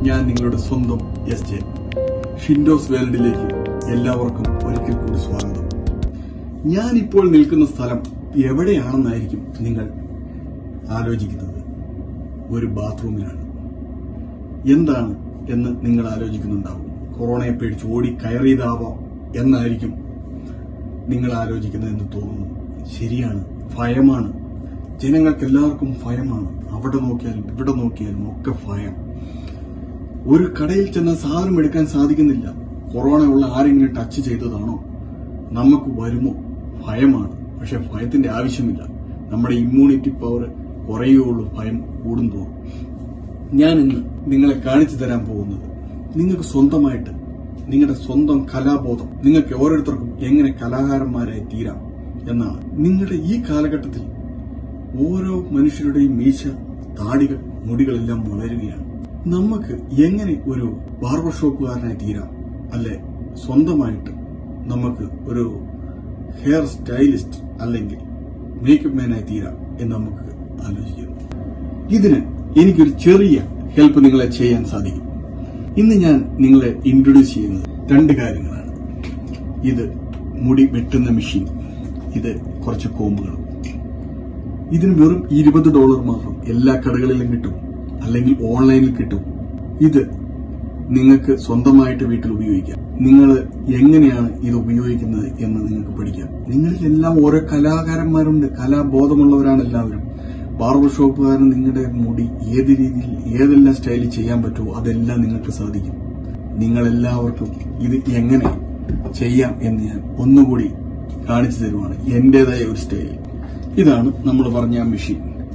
ഞാൻ നിങ്ങളുടെ സ്വന്തം എസ് ജെ ഷിൻഡോസ് വേൾഡിലേക്ക് എല്ലാവർക്കും ഒരിക്കൽ കൂടി സ്വാഗതം ഞാൻ ഇപ്പോൾ നിൽക്കുന്ന സ്ഥലം എവിടെയാണെന്നായിരിക്കും നിങ്ങൾ ആലോചിക്കുന്നത് ഒരു ബാത്റൂമിലാണ് എന്താണ് എന്ന് നിങ്ങൾ ആലോചിക്കുന്നുണ്ടാവും കൊറോണയെ പേടിച്ച് ഓടി കയറിയതാവാം എന്നായിരിക്കും നിങ്ങൾ ആലോചിക്കുന്നതെന്ന് തോന്നുന്നു ശരിയാണ് ഭയമാണ് ജനങ്ങൾക്ക് എല്ലാവർക്കും ഭയമാണ് അവിടെ നോക്കിയാലും ഇവിടെ നോക്കിയാലും ഒക്കെ ഭയം ഒരു കടയിൽ ചെന്ന സാധനം എടുക്കാൻ സാധിക്കുന്നില്ല കൊറോണ ഉള്ള ആരെങ്കിലും ടച്ച് ചെയ്തതാണോ നമുക്ക് വരുമോ ഭയമാണ് പക്ഷെ ഭയത്തിന്റെ ആവശ്യമില്ല നമ്മുടെ ഇമ്മ്യൂണിറ്റി പവർ കുറയുകയുള്ളൂ ഭയം കൂടുന്തോറും ഞാൻ ഇന്ന് നിങ്ങളെ കാണിച്ചു തരാൻ പോകുന്നത് നിങ്ങൾക്ക് സ്വന്തമായിട്ട് നിങ്ങളുടെ സ്വന്തം കലാബോധം നിങ്ങൾക്ക് ഓരോരുത്തർക്കും എങ്ങനെ കലാകാരന്മാരായി തീരാം എന്നാണ് നിങ്ങളുടെ ഈ കാലഘട്ടത്തിൽ ഓരോ മനുഷ്യരുടെയും മീശ താടികൾ മുടികളെല്ലാം വളരുകയാണ് നമുക്ക് എങ്ങനെ ഒരു ബാർബർ ഷോപ്പുകാരനായി തീരാം അല്ലെ സ്വന്തമായിട്ട് നമുക്ക് ഒരു ഹെയർ സ്റ്റൈലിസ്റ്റ് അല്ലെങ്കിൽ മേക്കപ്പ് മാനായി തീരാം എന്ന് നമുക്ക് ആലോചിക്കുന്നു ഇതിന് എനിക്കൊരു ചെറിയ ഹെൽപ്പ് നിങ്ങളെ ചെയ്യാൻ സാധിക്കും ഇന്ന് ഞാൻ നിങ്ങളെ ഇൻട്രൊഡ്യൂസ് ചെയ്യുന്നത് രണ്ട് കാര്യങ്ങളാണ് ഇത് മുടി വെട്ടുന്ന മെഷീൻ ഇത് കുറച്ച് കോമ്പുകളും ഇതിന് വെറും ഇരുപത് ഡോളർ മാത്രം എല്ലാ കടകളിലും കിട്ടും അല്ലെങ്കിൽ ഓൺലൈനിൽ കിട്ടും ഇത് നിങ്ങൾക്ക് സ്വന്തമായിട്ട് വീട്ടിൽ ഉപയോഗിക്കാം നിങ്ങൾ എങ്ങനെയാണ് ഇത് ഉപയോഗിക്കുന്നത് എന്ന് നിങ്ങൾക്ക് പഠിക്കാം നിങ്ങളിൽ എല്ലാം ഓരോ കലാകാരന്മാരുണ്ട് കലാബോധമുള്ളവരാണ് എല്ലാവരും ബാർബർ ഷോപ്പുകാരൻ നിങ്ങളുടെ മുടി ഏത് രീതിയിൽ ഏതെല്ലാം സ്റ്റൈലിൽ ചെയ്യാൻ പറ്റുമോ അതെല്ലാം നിങ്ങൾക്ക് സാധിക്കും നിങ്ങളെല്ലാവർക്കും ഇത് എങ്ങനെ ചെയ്യാം എന്ന് ഞാൻ ഒന്നുകൂടി കാണിച്ചു തരുവാണ് എന്റേതായ ഒരു സ്റ്റൈൽ ഇതാണ് നമ്മൾ പറഞ്ഞ ആ മെഷീൻ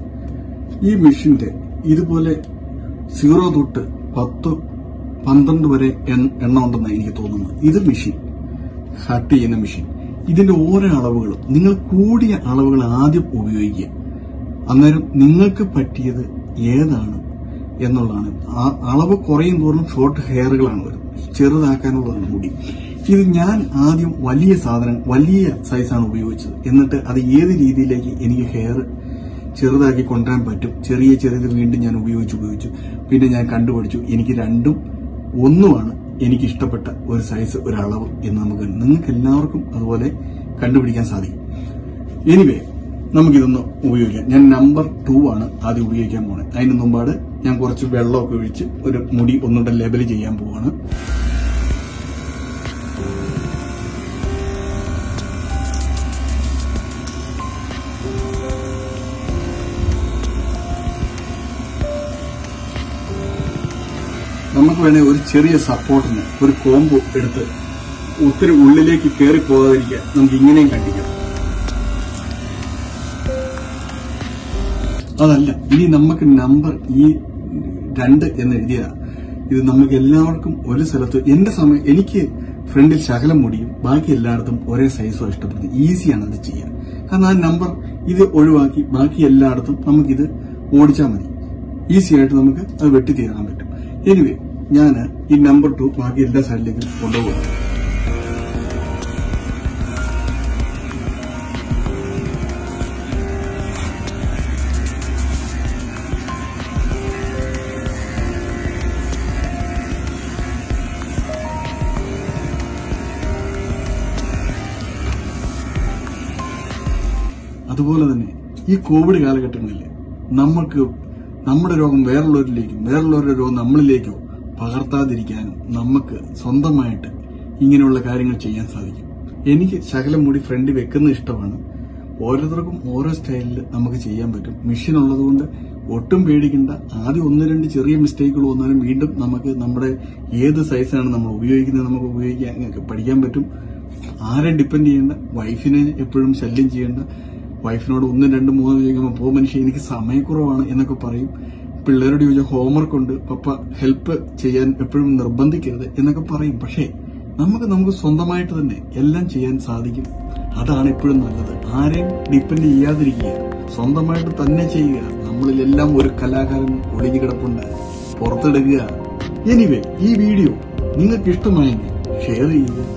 ഈ മെഷീന്റെ ഇതുപോലെ സീറോ തൊട്ട് പത്ത് പന്ത്രണ്ട് വരെ എൺ- എണ്ണം ഉണ്ടെന്നാണ് എനിക്ക് തോന്നുന്നത് ഇത് മെഷീൻ കട്ട് ചെയ്യുന്ന മെഷീൻ ഇതിന്റെ ഓരോ അളവുകളും നിങ്ങൾ കൂടിയ അളവുകൾ ആദ്യം ഉപയോഗിക്കുക അന്നേരം നിങ്ങൾക്ക് പറ്റിയത് ഏതാണ് എന്നുള്ളതാണ് ആ അളവ് കുറയും തോറും ഷോർട്ട് ഹെയറുകളാണ് വരുന്നത് ചെറുതാക്കാനുള്ളതാണ് മുടി ഇത് ഞാൻ ആദ്യം വലിയ സാധനം വലിയ സൈസാണ് ഉപയോഗിച്ചത് എന്നിട്ട് അത് ഏത് രീതിയിലേക്ക് എനിക്ക് ഹെയർ ചെറുതാക്കി കൊണ്ടുവരാൻ പറ്റും ചെറിയ ചെറിയത് വീണ്ടും ഞാൻ ഉപയോഗിച്ച് ഉപയോഗിച്ചു പിന്നെ ഞാൻ കണ്ടുപിടിച്ചു എനിക്ക് രണ്ടും ഒന്നുമാണ് എനിക്ക് ഇഷ്ടപ്പെട്ട ഒരു സൈസ് ഒരു അളവ് എന്ന് നമുക്ക് നിങ്ങൾക്ക് എല്ലാവർക്കും അതുപോലെ കണ്ടുപിടിക്കാൻ സാധിക്കും എനിവേ നമുക്കിതൊന്ന് ഉപയോഗിക്കാം ഞാൻ നമ്പർ ടു ആണ് ആദ്യം ഉപയോഗിക്കാൻ പോണത് അതിന് മുമ്പാട് ഞാൻ കുറച്ച് വെള്ളമൊക്കെ ഒഴിച്ച് ഒരു മുടി ഒന്നുകൂടെ ലെവൽ ചെയ്യാൻ പോവാണ് നമുക്ക് വേണേ ഒരു ചെറിയ സപ്പോർട്ടിന് ഒരു കോമ്പ് എടുത്ത് ഒത്തിരി ഉള്ളിലേക്ക് കയറി പോകാതിരിക്കാൻ നമുക്ക് ഇങ്ങനെയും കണ്ടിക്കാം അതല്ല ഇനി നമുക്ക് നമ്പർ ഈ രണ്ട് എന്ന് എഴുതിയതാ ഇത് നമുക്ക് എല്ലാവർക്കും ഒരു സ്ഥലത്ത് എന്റെ സമയം എനിക്ക് ഫ്രണ്ടിൽ ശകലം മുടിയും ബാക്കി എല്ലായിടത്തും ഒരേ സൈസോ ഇഷ്ടപ്പെടുന്നത് ഈസിയാണ് അത് ചെയ്യാൻ കാരണം ആ നമ്പർ ഇത് ഒഴിവാക്കി ബാക്കി എല്ലായിടത്തും നമുക്കിത് ഓടിച്ചാൽ മതി ഈസി ആയിട്ട് നമുക്ക് അത് വെട്ടിത്തീരാൻ പറ്റും എനിവേ ഞാൻ ഈ നമ്പർ ടു ബാക്കി എല്ലാ സൈഡിലേക്കും കൊണ്ടുപോകാം അതുപോലെ തന്നെ ഈ കോവിഡ് കാലഘട്ടങ്ങളിൽ നമുക്ക് നമ്മുടെ രോഗം വേറുള്ളവരിലേക്കും വേറുള്ളവരുടെ രോഗം നമ്മളിലേക്കോ പകർത്താതിരിക്കാനും നമുക്ക് സ്വന്തമായിട്ട് ഇങ്ങനെയുള്ള കാര്യങ്ങൾ ചെയ്യാൻ സാധിക്കും എനിക്ക് ശകലം മുടി ഫ്രണ്ട് വെക്കുന്നത് ഇഷ്ടമാണ് ഓരോരുത്തർക്കും ഓരോ സ്റ്റൈലിൽ നമുക്ക് ചെയ്യാൻ പറ്റും മെഷീൻ ഉള്ളതുകൊണ്ട് ഒട്ടും പേടിക്കണ്ട ആദ്യം ഒന്ന് രണ്ട് ചെറിയ മിസ്റ്റേക്കുകൾ വന്നാലും വീണ്ടും നമുക്ക് നമ്മുടെ ഏത് സൈസാണ് നമ്മൾ ഉപയോഗിക്കുന്നത് നമുക്ക് ഉപയോഗിക്കാൻ പഠിക്കാൻ പറ്റും ആരെ ഡിപ്പെൻഡ് ചെയ്യേണ്ട വൈഫിനെ എപ്പോഴും ശല്യം ചെയ്യേണ്ട വൈഫിനോട് ഒന്നും രണ്ടും മൂന്നും ചോദിക്കുമ്പോൾ പോ മനുഷ്യ എനിക്ക് സമയക്കുറവാണ് എന്നൊക്കെ പറയും പിള്ളേരോട് ചോദിച്ചാൽ ഹോംവർക്ക് ഉണ്ട് പപ്പ ഹെൽപ്പ് ചെയ്യാൻ എപ്പോഴും നിർബന്ധിക്കരുത് എന്നൊക്കെ പറയും പക്ഷേ നമുക്ക് നമുക്ക് സ്വന്തമായിട്ട് തന്നെ എല്ലാം ചെയ്യാൻ സാധിക്കും അതാണ് എപ്പോഴും നല്ലത് ആരെയും ഡിപ്പെൻഡ് ചെയ്യാതിരിക്കുക സ്വന്തമായിട്ട് തന്നെ ചെയ്യുക നമ്മളിലെല്ലാം ഒരു കലാകാരൻ ഒളിഞ്ഞു കിടപ്പുണ്ട് പുറത്തെടുക്കുക എനിവേ ഈ വീഡിയോ നിങ്ങൾക്ക് ഇഷ്ടമായെങ്കിൽ ഷെയർ ചെയ്യുക